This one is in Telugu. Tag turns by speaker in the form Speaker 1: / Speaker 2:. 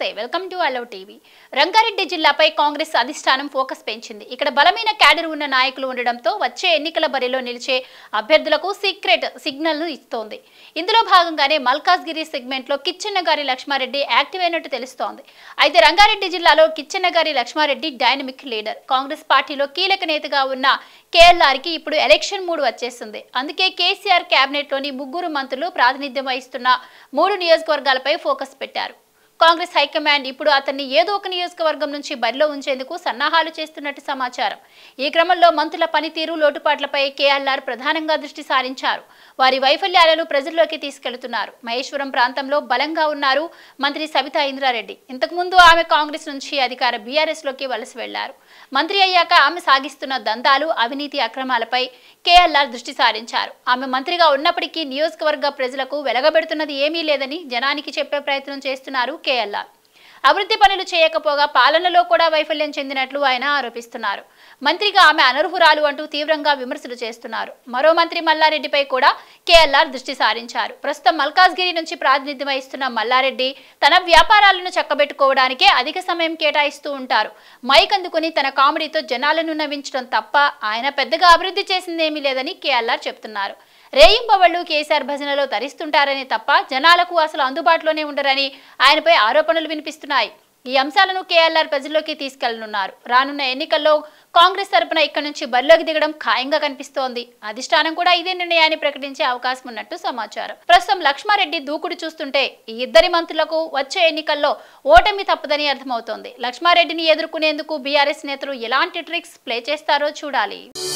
Speaker 1: నమస్తే వెల్కమ్ టు అలవ్ టీవీ రంగారెడ్డి జిల్లాపై కాంగ్రెస్ అధిష్టానం ఫోకస్ పెంచింది ఇక్కడ బలమైన క్యాడర్ ఉన్న నాయకులు ఉండడంతో వచ్చే ఎన్నికల బరిలో నిలిచే అభ్యర్థులకు సీక్రెట్ సిగ్నల్ ను ఇస్తోంది ఇందులో భాగంగానే మల్కాజ్గిరి సెగ్మెంట్ లో కిచ్చెన్నగారి లక్ష్మారెడ్డి యాక్టివ్ అయినట్టు తెలుస్తోంది అయితే రంగారెడ్డి జిల్లాలో కిచ్చెన్నగారి లక్ష్మారెడ్డి డైనమిక్ లీడర్ కాంగ్రెస్ పార్టీలో కీలక నేతగా ఉన్న కేఎల్ఆర్ కి ఇప్పుడు ఎలక్షన్ మూడు వచ్చేస్తుంది అందుకే కేసీఆర్ కేబినెట్ లోని ముగ్గురు మంత్రులు ప్రాతినిధ్యం వహిస్తున్న మూడు నియోజకవర్గాలపై ఫోకస్ పెట్టారు కాంగ్రెస్ హైకమాండ్ ఇప్పుడు అతన్ని ఏదో ఒక నియోజకవర్గం నుంచి బరిలో ఉంచేందుకు సన్నాహాలు చేస్తున్నట్టు సమాచారం ఈ క్రమంలో మంత్రుల పనితీరు లోటుపాట్లపై కేఎల్ఆర్ ప్రధానంగా దృష్టి సారించారు వారి వైఫల్యాలను ప్రజల్లోకి తీసుకెళ్తున్నారు మహేశ్వరం ప్రాంతంలో బలంగా ఉన్నారు మంత్రి సబితా ఇంద్రారెడ్డి ఇంతకుముందు ఆమె కాంగ్రెస్ నుంచి అధికార బీఆర్ఎస్ లోకి వలస వెళ్లారు మంత్రి అయ్యాక ఆమె సాగిస్తున్న దందాలు అవినీతి అక్రమాలపై కేఎల్ఆర్ దృష్టి సారించారు ఆమె మంత్రిగా ఉన్నప్పటికీ నియోజకవర్గ ప్రజలకు వెలగబెడుతున్నది ఏమీ లేదని జనానికి చెప్పే ప్రయత్నం చేస్తున్నారు కేఎల్ఆర్ అభివృద్ధి పనులు చేయకపోగా పాలనలో కూడా వైఫల్యం చెందినట్లు ఆయన ఆరోపిస్తున్నారు మంత్రిగా ఆమె అనర్హురాలు అంటూ తీవ్రంగా విమర్శలు చేస్తున్నారు మరో మంత్రి మల్లారెడ్డిపై కూడా కేఎల్ఆర్ దృష్టి సారించారు ప్రస్తుతం మల్కాజ్గిరి నుంచి ప్రాతినిధ్యం వహిస్తున్న మల్లారెడ్డి తన వ్యాపారాలను చక్కబెట్టుకోవడానికే అధిక సమయం కేటాయిస్తూ ఉంటారు మైక్ అందుకుని తన కామెడీతో జనాలను నవ్వించడం తప్ప ఆయన పెద్దగా అభివృద్ధి చేసిందేమీ లేదని కేఎల్ఆర్ చెప్తున్నారు రేయింబవళ్లు కేసీఆర్ భజనలో తరిస్తుంటారని తప్ప జనాలకు అసలు అందుబాటులోనే ఉండరని ఆయనపై ఆరోపణలు వినిపిస్తున్నాయి ఈ అంశాలను కేఎల్ఆర్ ప్రజల్లోకి తీసుకెళ్లనున్నారు రానున్న ఎన్నికల్లో కాంగ్రెస్ తరపున ఇక్కడి నుంచి బరిలోకి దిగడం ఖాయంగా కనిపిస్తోంది అధిష్టానం కూడా ఇదే నిర్ణయాన్ని ప్రకటించే అవకాశం ఉన్నట్టు సమాచారం ప్రస్తుతం లక్ష్మారెడ్డి దూకుడు చూస్తుంటే ఈ ఇద్దరి మంత్రులకు వచ్చే ఎన్నికల్లో ఓటమి తప్పదని అర్థమవుతోంది లక్ష్మారెడ్డిని ఎదుర్కొనేందుకు బీఆర్ఎస్ నేతలు ఎలాంటి ట్రిక్స్ ప్లే చేస్తారో చూడాలి